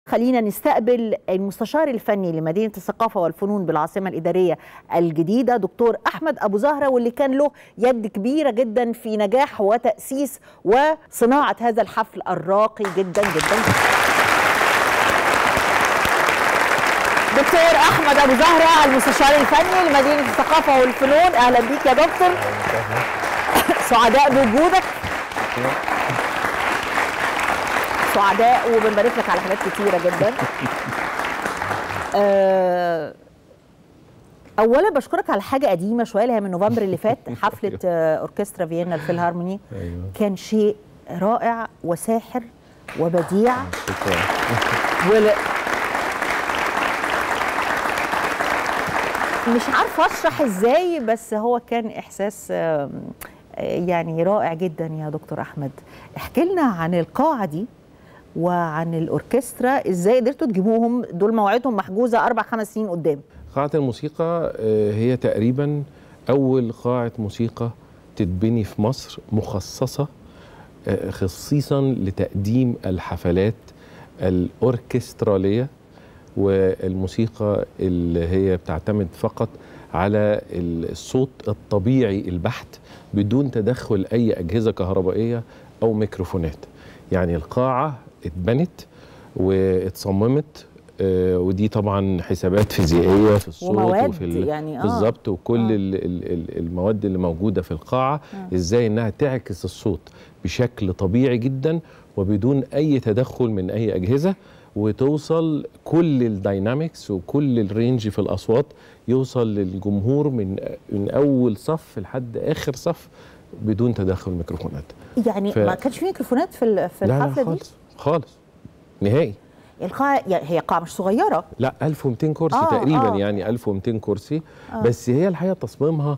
خلينا نستقبل المستشار الفني لمدينه الثقافه والفنون بالعاصمه الاداريه الجديده دكتور احمد ابو زهره واللي كان له يد كبيره جدا في نجاح وتاسيس وصناعه هذا الحفل الراقي جدا جدا, جداً. دكتور احمد ابو زهره المستشار الفني لمدينه الثقافه والفنون اهلا بيك يا دكتور سعداء بوجودك سعداء وبنبارك لك على حاجات كتيره جدا آه، اولا بشكرك على حاجه قديمه شويه اللي هي من نوفمبر اللي فات حفله آه، اوركسترا فيينا الفيلهارموني أيوة. كان شيء رائع وساحر وبديع شكرا ول... مش عارفه اشرح ازاي بس هو كان احساس آم، آه، يعني رائع جدا يا دكتور احمد احكي لنا عن القاعه دي وعن الاوركسترا ازاي قدرتوا تجيبوهم دول مواعيدهم محجوزه اربع خمس سنين قدام قاعة الموسيقى آه، هي تقريبا أول قاعة موسيقى تتبني في مصر مخصصة آه، خصيصا لتقديم الحفلات الأوركسترالية والموسيقى اللي هي بتعتمد فقط على الصوت الطبيعي البحت بدون تدخل أي أجهزة كهربائية أو ميكروفونات يعني القاعة اتبنت واتصممت آه، ودي طبعا حسابات فيزيائيه في الصوت ومواد وفي ال- يعني آه. بالظبط وكل آه. ال- ال- ال- المواد اللي موجوده في القاعه آه. ازاي انها تعكس الصوت بشكل طبيعي جدا وبدون اي تدخل من اي اجهزه وتوصل كل الداينامكس وكل الرينج في الاصوات يوصل للجمهور من من اول صف لحد اخر صف بدون تدخل ميكروفونات يعني ف- ما كانش في ميكروفونات في ال- في لا لا الحفله دي خالص خالص نهائي القاعه يعني هي قاعه مش صغيره لا 1200 كرسي آه، آه تقريبا آه. آه يعني 1200 كرسي آه. آه بس هي الحقيقه تصميمها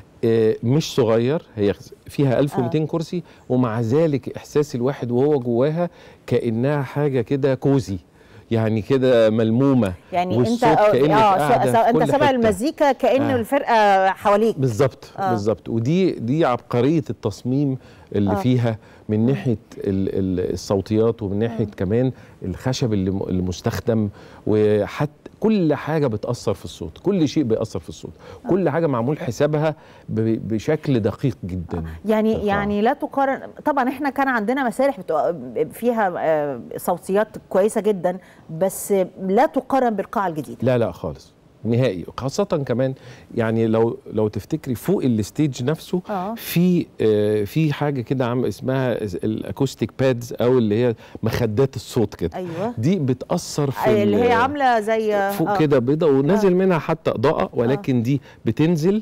آه مش صغير هي فيها 1200 آه كرسي ومع ذلك احساس الواحد وهو جواها كانها حاجه كده كوزي يعني كده ملمومه يعني انت والصوت اه كأنك قاعدة س- س- في انت كل سامع حتة. المزيكا كان آه. الفرقه حواليك بالظبط آه. آه. بالظبط ودي دي عبقريه التصميم اللي آه. آه. فيها من ناحيه ال- ال- الصوتيات ومن ناحيه آه. كمان الخشب اللي م- اللي مستخدم وحتى كل حاجه بتاثر في الصوت كل شيء بيأثر في الصوت آه. كل حاجه معمول حسابها ب- بشكل دقيق جدا يعني القاعة. يعني لا تقارن طبعا احنا كان عندنا مسارح بتو- فيها آه، صوتيات كويسه جدا بس لا تقارن بالقاعه الجديده لا لا خالص نهائي خاصة كمان يعني لو لو تفتكري فوق الستيج نفسه آه. في آه في حاجة كده عم اسمها الاكوستيك بادز او اللي هي مخدات الصوت كده ايوه دي بتأثر في أي اللي ال- هي عامله زي فوق آه. كده بيضة ونازل منها حتى إضاءة ولكن دي بتنزل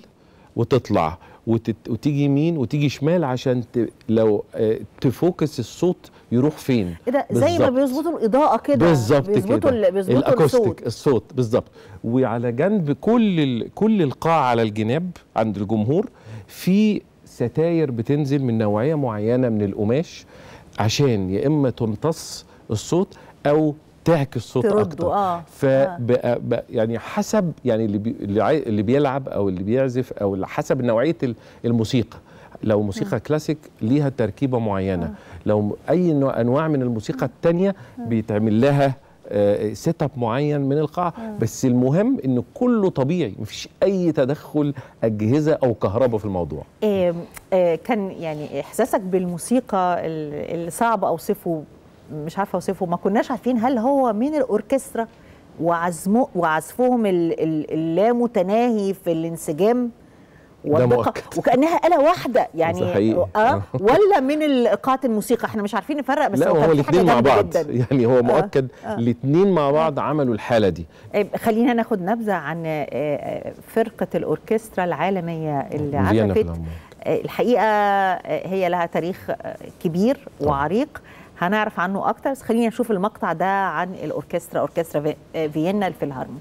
وتطلع وتت... وتيجي يمين وتيجي شمال عشان ت... لو آه تفوكس الصوت يروح فين ايه ده زي ما بالظبط. بيظبطوا الاضاءه كده بالظبط بيظبطوا كده ال- بيظبطوا الاكوستيك الصوت الصوت بالظبط وعلى جنب كل ال... كل القاعه على الجناب عند الجمهور في ستاير بتنزل من نوعيه معينه من القماش عشان يا اما تمتص الصوت او تعكس صوت ترده، اكتر آه، فبقى بقى يعني حسب يعني اللي بي اللي, عاي... اللي بيلعب او اللي بيعزف او اللي حسب نوعيه ال- الموسيقى لو موسيقى كلاسيك ليها تركيبه معينه لو اي نوع انواع من الموسيقى التانية بيتعمل لها سيت اب معين من القاعه بس المهم ان كله طبيعي مفيش اي تدخل اجهزه او كهرباء في الموضوع آه، آه، كان يعني احساسك بالموسيقى ال- اللي صعب اوصفه مش عارفه اوصفه ما كناش عارفين هل هو من الاوركسترا وعزمه وعزفهم ال- ال- اللامتناهي في الانسجام والدقة، مؤكد. وكانها آلة واحدة يعني ده حقيقي. اه ولا من ايقاعات الموسيقى احنا مش عارفين نفرق بس لا هو هو كان في حاجة الاثنين مع جامدة بعض جدا يعني هو مؤكد آه. الاثنين مع بعض عملوا الحاله دي آه، خلينا ناخد نبذة عن آه، آه، فرقة الأوركسترا العالمية اللي فيينا في عزفت العموم. آه، الحقيقة آه، هي لها تاريخ آه، كبير وعريق هنعرف عنه أكتر بس خلينا نشوف المقطع ده عن الأوركسترا أوركسترا في- آه، فيينا الفيلهارمون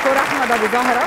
دكتور احمد ابو زهره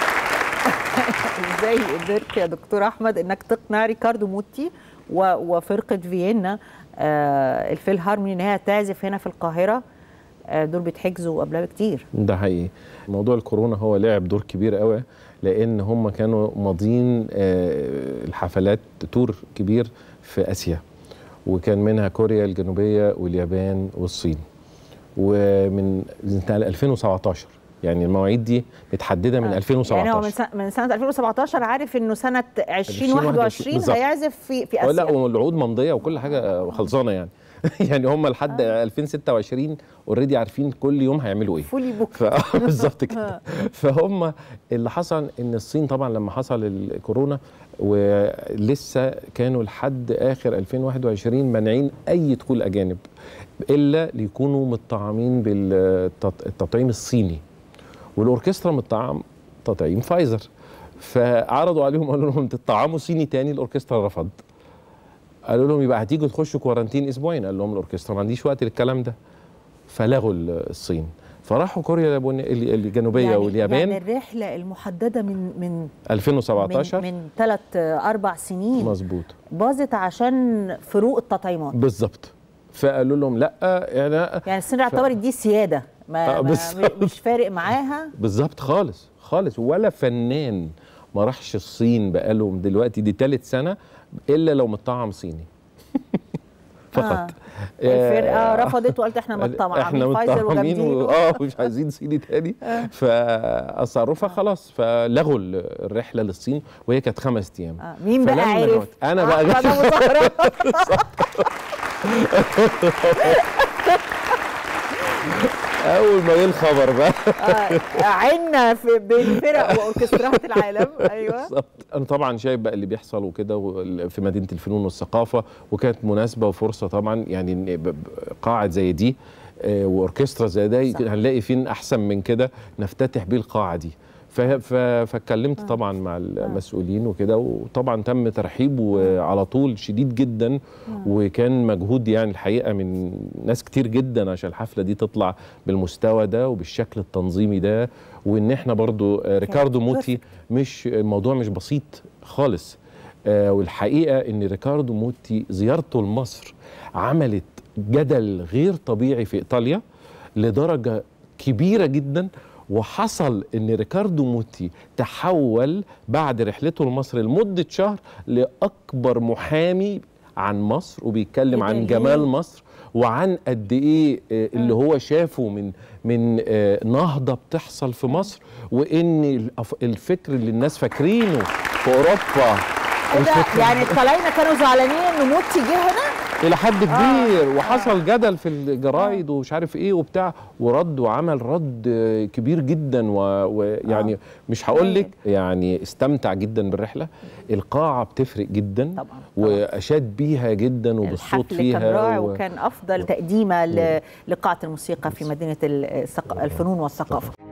ازاي قدرت يا دكتور احمد انك تقنع ريكاردو موتي و- وفرقه فيينا آه، الفيلهارموني ان هي تعزف هنا في القاهره آه، دول بيتحجزوا قبلها بكتير ده حقيقي موضوع الكورونا هو لعب دور كبير قوي لان هم كانوا ماضيين آه، الحفلات تور كبير في اسيا وكان منها كوريا الجنوبيه واليابان والصين ومن سنه 2017 يعني المواعيد دي متحدده من آه. 2017 يعني هو من سنة, من سنه 2017 عارف انه سنه 2021 بالظبط. هيعزف في في آه، لا اسيا والعقود ممضيه وكل حاجه خلصانه يعني يعني هم لحد 2026 اوريدي عارفين كل يوم هيعملوا ايه فولي بوك ف- بالظبط كده فهم اللي حصل ان الصين طبعا لما حصل الكورونا ولسه كانوا لحد اخر 2021 مانعين اي دخول اجانب الا ليكونوا مطعمين بالتطعيم الصيني والاوركسترا مطعم تطعيم فايزر فعرضوا عليهم قالوا لهم تطعموا صيني تاني الاوركسترا رفض قالوا لهم يبقى هتيجوا تخشوا كورانتين اسبوعين قال لهم الاوركسترا ما عنديش وقت للكلام ده فلغوا الصين فراحوا كوريا اليابون- الجنوبيه يعني واليابان يعني الرحله المحدده من من 2017 من, من ثلاث اربع سنين مظبوط باظت عشان فروق التطعيمات بالظبط فقالوا لهم لا يعني يعني الصين اعتبرت دي سياده ما, آه، ما بالظبط. مش فارق معاها بالظبط خالص خالص ولا فنان ما راحش الصين بقالهم دلوقتي دي ثالث سنه الا لو مطعم صيني فقط الفرقه رفضت وقالت احنا مطعمين احنا فايزر مطعمين وجامدين و... اه مش عايزين صيني تاني فاصروا فخلاص فلغوا الرحله للصين وهي كانت خمس ايام آه، مين بقى فلما عرف؟ جوت- انا بقى أحمد أبو زهرة. اول ما جه الخبر بقى آه، عنا في بين فرق واوركسترات العالم ايوه بالظبط انا طبعا شايف بقى اللي بيحصل وكده وال- في مدينه الفنون والثقافه وكانت مناسبه وفرصه طبعا يعني إن ب- ب- قاعه زي دي آه، واوركسترا زي ده صح. هنلاقي فين احسن من كده نفتتح بيه القاعه دي ف- ف- فاتكلمت طبعا مع المسؤولين وكده وطبعا تم ترحيبه على طول شديد جدا وكان مجهود يعني الحقيقه من ناس كتير جدا عشان الحفله دي تطلع بالمستوى ده وبالشكل التنظيمي ده وان احنا برضو آه، ريكاردو موتي مش الموضوع مش بسيط خالص آه، والحقيقه ان ريكاردو موتي زيارته لمصر عملت جدل غير طبيعي في ايطاليا لدرجه كبيره جدا وحصل ان ريكاردو موتي تحول بعد رحلته لمصر لمده شهر لاكبر محامي عن مصر وبيتكلم إيه ده عن ليه؟ جمال مصر وعن قد ايه آه، اللي هو شافه من من آه، نهضه بتحصل في مصر وان الأف- الفكر اللي الناس فاكرينه في اوروبا إيه ده؟ الفكر يعني الطلاينه كانوا زعلانين ان موتي جه هنا الى حد كبير وحصل جدل في الجرايد ومش عارف ايه وبتاع ورد وعمل رد آه، كبير جدا و- ويعني آه. مش هقول لك يعني استمتع جدا بالرحله القاعه بتفرق جدا طبعا طبعاً. واشاد بيها جدا وبالصوت الحفل فيها كان رائع و- وكان افضل تقديمه ل- لقاعه الموسيقى في مدينه الثق- الفنون والثقافه